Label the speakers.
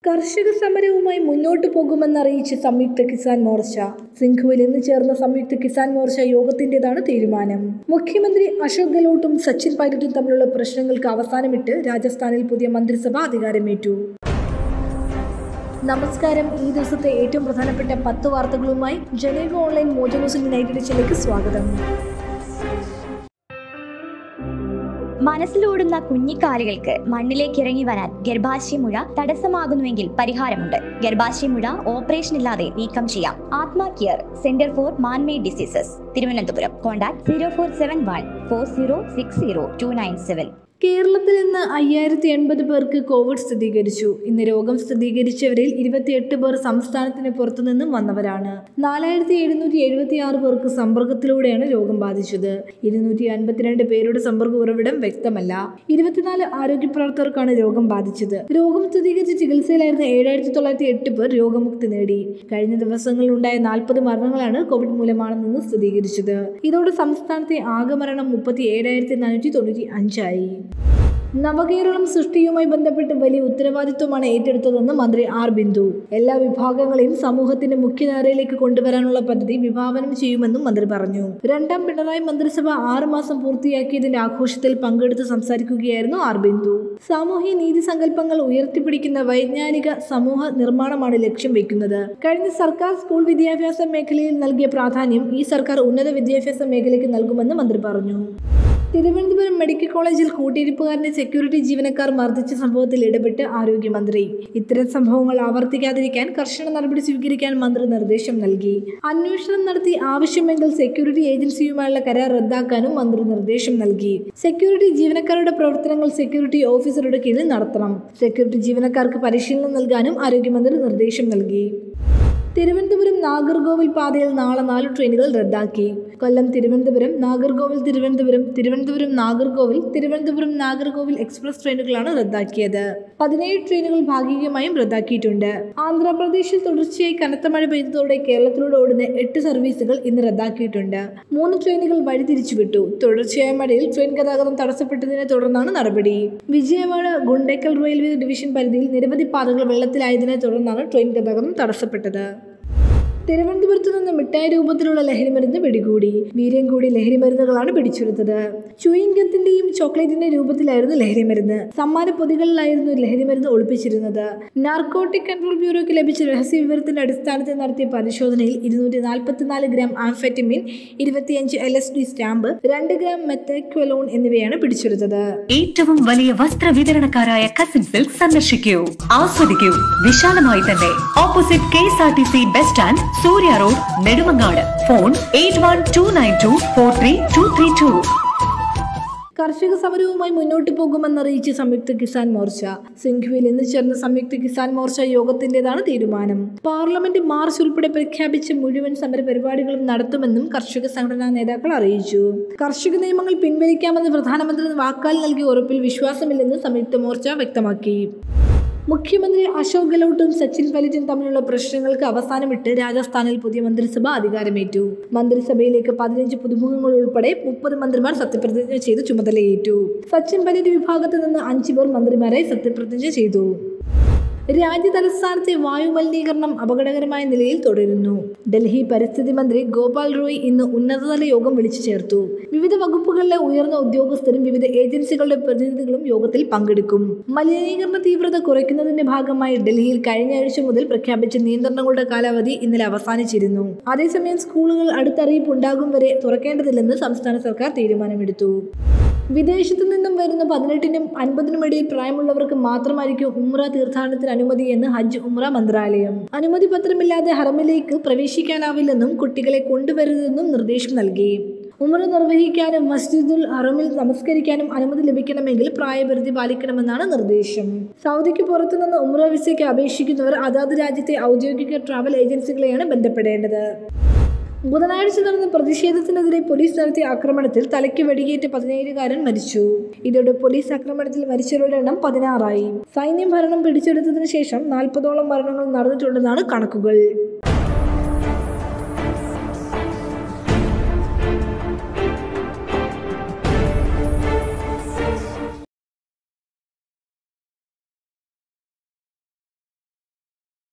Speaker 1: കർഷക സമരവുമായി മുന്നോട്ടു പോകുമെന്നറിയിച്ച് സംയുക്ത കിസാൻ മോർച്ച സിംഘുവിൽ ഇന്ന് ചേർന്ന സംയുക്ത കിസാൻ മോർച്ച യോഗത്തിന്റേതാണ് തീരുമാനം മുഖ്യമന്ത്രി അശോക് ഗെഹ്ലോട്ടും സച്ചിൻ പൈലറ്റും തമ്മിലുള്ള പ്രശ്നങ്ങൾക്ക് അവസാനമിട്ട് രാജസ്ഥാനിൽ പുതിയ മന്ത്രിസഭ അധികാരമേറ്റു നമസ്കാരം ഈ ദിവസത്തെ ഏറ്റവും പ്രധാനപ്പെട്ട പത്ത് വാർത്തകളുമായി ജനേക ഓൺലൈൻ മോജോ ന്യൂസ് യുണൈറ്റഡ് ചിലേക്ക് സ്വാഗതം
Speaker 2: മനസ്സിലോടുന്ന കുഞ്ഞിക്കാലുകൾക്ക് മണ്ണിലേക്ക് ഇറങ്ങി വരാൻ ഗർഭാശയമുഴ തടസ്സമാകുന്നുവെങ്കിൽ പരിഹാരമുണ്ട് ഗർഭാശയമുഴ ഓപ്പറേഷൻ ഇല്ലാതെ നീക്കം ചെയ്യാം Athma care centre for manmade diseases Thiruvananthapuram contact zero four seven one four zero six zero two nine seven
Speaker 1: കേരളത്തിൽ ഇന്ന് അയ്യായിരത്തി എൺപത് പേർക്ക് കോവിഡ് സ്ഥിരീകരിച്ചു ഇന്ന് രോഗം സ്ഥിരീകരിച്ചവരിൽ ഇരുപത്തിയെട്ട് പേർ സംസ്ഥാനത്തിന് പുറത്തുനിന്നും വന്നവരാണ് നാലായിരത്തി എഴുന്നൂറ്റി എഴുപത്തി ആറ് പേർക്ക് സമ്പർക്കത്തിലൂടെയാണ് രോഗം ബാധിച്ചത് ഇരുന്നൂറ്റി അൻപത്തിരണ്ട് പേരുടെ സമ്പർക്ക ഉറവിടം വ്യക്തമല്ല ഇരുപത്തിനാല് ആരോഗ്യ പ്രവർത്തകർക്കാണ് രോഗം ബാധിച്ചത് രോഗം സ്ഥിരീകരിച്ച് ചികിത്സയിലായിരുന്ന ഏഴായിരത്തി തൊള്ളായിരത്തി എട്ട് പേർ രോഗമുക്തി നേടി കഴിഞ്ഞ ദിവസങ്ങളിൽ ഉണ്ടായ നാൽപ്പത് മരണങ്ങളാണ് കോവിഡ് മൂലമാണെന്ന് സ്ഥിരീകരിച്ചത് ഇതോടെ സംസ്ഥാനത്തെ ആകെ മരണം മുപ്പത്തി ഏഴായിരത്തി നാനൂറ്റി തൊണ്ണൂറ്റി അഞ്ചായി നവകേരളം സൃഷ്ടിയുമായി ബന്ധപ്പെട്ട് വലിയ ഉത്തരവാദിത്വമാണ് ഏറ്റെടുത്തതെന്ന് മന്ത്രി ആർ ബിന്ദു എല്ലാ വിഭാഗങ്ങളെയും സമൂഹത്തിന്റെ മുഖ്യധാരയിലേക്ക് കൊണ്ടുവരാനുള്ള പദ്ധതി വിഭാവനം ചെയ്യുമെന്നും മന്ത്രി പറഞ്ഞു രണ്ടാം പിണറായി മന്ത്രിസഭ ആറ് മാസം പൂർത്തിയാക്കിയതിന്റെ ആഘോഷത്തിൽ പങ്കെടുത്ത് സംസാരിക്കുകയായിരുന്നു ആർ ബിന്ദു സാമൂഹ്യ നീതി സങ്കല്പങ്ങൾ ഉയർത്തിപ്പിടിക്കുന്ന വൈജ്ഞാനിക സമൂഹ നിർമ്മാണമാണ് ലക്ഷ്യം വെക്കുന്നത് കഴിഞ്ഞ സർക്കാർ സ്കൂൾ വിദ്യാഭ്യാസ മേഖലയിൽ നൽകിയ പ്രാധാന്യം ഈ സർക്കാർ ഉന്നത വിദ്യാഭ്യാസ മേഖലയ്ക്ക് നൽകുമെന്ന് മന്ത്രി പറഞ്ഞു തിരുവനന്തപുരം മെഡിക്കൽ കോളേജിൽ കൂട്ടിയിരിപ്പുകാരനെ സെക്യൂരിറ്റി ജീവനക്കാർ മർദ്ദിച്ച സംഭവത്തിൽ ഇടപെട്ട് ആരോഗ്യമന്ത്രി ഇത്തരം സംഭവങ്ങൾ ആവർത്തിക്കാതിരിക്കാൻ കർശന നടപടി സ്വീകരിക്കാൻ മന്ത്രി നിർദ്ദേശം നൽകി അന്വേഷണം നടത്തി ആവശ്യമെങ്കിൽ സെക്യൂരിറ്റി ഏജൻസിയുമായുള്ള കരാർ റദ്ദാക്കാനും മന്ത്രി നിർദ്ദേശം നൽകി സെക്യൂരിറ്റി ജീവനക്കാരുടെ പ്രവർത്തനങ്ങൾ സെക്യൂരിറ്റി ഓഫീസറുടെ കീഴിൽ നടത്തണം സെക്യൂരിറ്റി ജീവനക്കാർക്ക് പരിശീലനം നൽകാനും ആരോഗ്യമന്ത്രി നിർദ്ദേശം നൽകി തിരുവനന്തപുരം നാഗർകോവിൽ പാതയിൽ നാളെ നാല് ട്രെയിനുകൾ റദ്ദാക്കി കൊല്ലം തിരുവനന്തപുരം നാഗർകോവിൽ തിരുവനന്തപുരം തിരുവനന്തപുരം നാഗർകോവിൽ തിരുവനന്തപുരം നാഗർകോവിൽ എക്സ്പ്രസ് ട്രെയിനുകളാണ് റദ്ദാക്കിയത് പതിനേഴ് ട്രെയിനുകൾ ഭാഗികമായും റദ്ദാക്കിയിട്ടുണ്ട് ആന്ധ്രാപ്രദേശിൽ തുടർച്ചയായി കനത്ത മഴ പെയ്തതോടെ കേരളത്തിലൂടെ ഓടുന്ന എട്ട് സർവീസുകൾ ഇന്ന് റദ്ദാക്കിയിട്ടുണ്ട് മൂന്ന് ട്രെയിനുകൾ വഴിതിരിച്ചുവിട്ടു തുടർച്ചയായ മഴയിൽ ട്രെയിൻ ഗതാഗതം തടസ്സപ്പെട്ടതിനെ തുടർന്നാണ് നടപടി വിജയവാഡ ഗുണ്ടേക്കൽ റെയിൽവേ ഡിവിഷൻ പരിധിയിൽ നിരവധി പാതകൾ വെള്ളത്തിലായതിനെ തുടർന്നാണ് ട്രെയിൻ ഗതാഗതം തടസ്സപ്പെട്ടത് തിരുവനന്തപുരത്ത് നിന്ന് മിഠായി രൂപത്തിലുള്ള ലഹരിമരുന്ന് പിടികൂടി വീര്യം കൂടി ലഹരിമരുന്നുകളാണ് പിടിച്ചെടുത്തത് ചുയിങ്കത്തിന്റെയും ചോക്ലേറ്റിന്റെ രൂപത്തിലായിരുന്നു ലഹരിമരുന്ന് സമ്മാന പൊതികളിലായിരുന്നു ലഹരിമരുന്ന് ഒളിപ്പിച്ചിരുന്നത് നാർക്കോട്ടിക് കൺട്രോൾ ബ്യൂറോയ്ക്ക് ലഭിച്ച രഹസ്യ വിവരത്തിന്റെ അടിസ്ഥാനത്തിൽ നടത്തിയ പരിശോധനയിൽ ഇരുന്നൂറ്റി നാൽപ്പത്തിനാല് ഗ്രാം ആംഫെറ്റമിൻ ഇരുപത്തിയഞ്ച് എൽ എസ് ഡി സ്റ്റാമ്പ് രണ്ട് ഗ്രാം മെത്തക്വലോൺ എന്നിവയാണ് പിടിച്ചെടുത്തത്
Speaker 3: ഏറ്റവും വലിയ വസ്ത്ര വിതരണക്കാരായ കസിൻ സിൽക്ക് സന്ദർശിക്കൂ ആസ്വദിക്കൂ വിശാലമായി തന്നെ opposite K S R T C bus stand Surya road Nedumangad phone eight one two nine two four three two three two
Speaker 1: കർഷക സമരവുമായി മുന്നോട്ട് പോകുമെന്നറിയിച്ച് സംയുക്ത കിസാൻ മോർച്ച സിംഘുവിൽ ഇന്ന് ചേർന്ന സംയുക്ത കിസാൻ മോർച്ച യോഗത്തിന്റേതാണ് തീരുമാനം പാർലമെന്റ് മാർച്ച് ഉൾപ്പെടെ പ്രഖ്യാപിച്ച മുഴുവൻ സമര പരിപാടികളും നടത്തുമെന്നും കർഷക സംഘടനാ നേതാക്കൾ അറിയിച്ചു കർഷക നിയമങ്ങൾ പിൻവലിക്കാമെന്ന് പ്രധാനമന്ത്രി വാക്കാൽ നൽകിയ ഉറപ്പിൽ വിശ്വാസമില്ലെന്ന് സംയുക്ത മോർച്ച വ്യക്തമാക്കി മുഖ്യമന്ത്രി അശോക് ഗെഹ്ലോട്ടും സച്ചിൻ പൈലറ്റും തമ്മിലുള്ള പ്രശ്നങ്ങൾക്ക് അവസാനമിട്ട് രാജസ്ഥാനിൽ പുതിയ മന്ത്രിസഭ അധികാരമേറ്റു മന്ത്രിസഭയിലേക്ക് പതിനഞ്ച് പുതുമുഖങ്ങൾ ഉൾപ്പെടെ മുപ്പത് മന്ത്രിമാർ സത്യപ്രതിജ്ഞ ചെയ്ത് ചുമതലയേറ്റു സച്ചിൻ പൈലറ്റ് വിഭാഗത്തിൽ നിന്ന് അഞ്ചു പേർ മന്ത്രിമാരായി സത്യപ്രതിജ്ഞ ചെയ്തു രാജ്യ തലസ്ഥാനത്തെ വായു മലിനീകരണം അപകടകരമായ നിലയിൽ തുടരുന്നു ഡൽഹി പരിസ്ഥിതി മന്ത്രി ഗോപാൽ റോയ് ഇന്ന് ഉന്നതതല യോഗം വിളിച്ചു ചേർത്തു വിവിധ വകുപ്പുകളിലെ ഉയർന്ന ഉദ്യോഗസ്ഥരും വിവിധ ഏജൻസികളുടെ പ്രതിനിധികളും യോഗത്തിൽ പങ്കെടുക്കും മലിനീകരണ തീവ്രത കുറയ്ക്കുന്നതിന്റെ ഭാഗമായി ഡൽഹിയിൽ കഴിഞ്ഞ ആഴ്ച മുതൽ പ്രഖ്യാപിച്ച നിയന്ത്രണങ്ങളുടെ കാലാവധി ഇന്നലെ അവസാനിച്ചിരുന്നു അതേസമയം സ്കൂളുകൾ അടുത്ത അറിയിപ്പ് ഉണ്ടാകും വരെ തുറക്കേണ്ടതില്ലെന്ന് സംസ്ഥാന സർക്കാർ തീരുമാനമെടുത്തു വിദേശത്തു നിന്നും വരുന്ന പതിനെട്ടിനും അൻപതിനും ഇടയിൽ പ്രായമുള്ളവർക്ക് മാത്രമായിരിക്കും ഉമ്ര തീർത്ഥാടനത്തിന് അനുമതി എന്ന് ഹജ്ജ് ഉമ്ര മന്ത്രാലയം അനുമതി പത്രമില്ലാതെ ഹറമിലേക്ക് പ്രവേശിക്കാനാവില്ലെന്നും കുട്ടികളെ കൊണ്ടുവരരുതെന്നും നിർദ്ദേശം നൽകി ഉമ്ര നിർവഹിക്കാനും മസ്ജിദുൽ ഹറമിൽ നമസ്കരിക്കാനും അനുമതി ലഭിക്കണമെങ്കിൽ പ്രായപരിധി പാലിക്കണമെന്നാണ് നിർദ്ദേശം സൗദിക്ക് പുറത്തുനിന്ന് ഉമ്ര വിസയ്ക്ക് അപേക്ഷിക്കുന്നവർ അതാത് രാജ്യത്തെ ഔദ്യോഗിക ട്രാവൽ ഏജൻസികളെയാണ് ബന്ധപ്പെടേണ്ടത് ബുധനാഴ്ച നടന്ന പ്രതിഷേധത്തിനെതിരെ പോലീസ് നടത്തിയ ആക്രമണത്തിൽ തലയ്ക്ക് വെടിയേറ്റ് പതിനേഴുകാരൻ മരിച്ചു ഇതോടെ പോലീസ് ആക്രമണത്തിൽ മരിച്ചവരുടെ എണ്ണം പതിനാറായി സൈന്യം ഭരണം പിടിച്ചെടുത്തതിനു ശേഷം നാൽപ്പതോളം മരണങ്ങൾ നടന്നിട്ടുണ്ടെന്നാണ് കണക്കുകൾ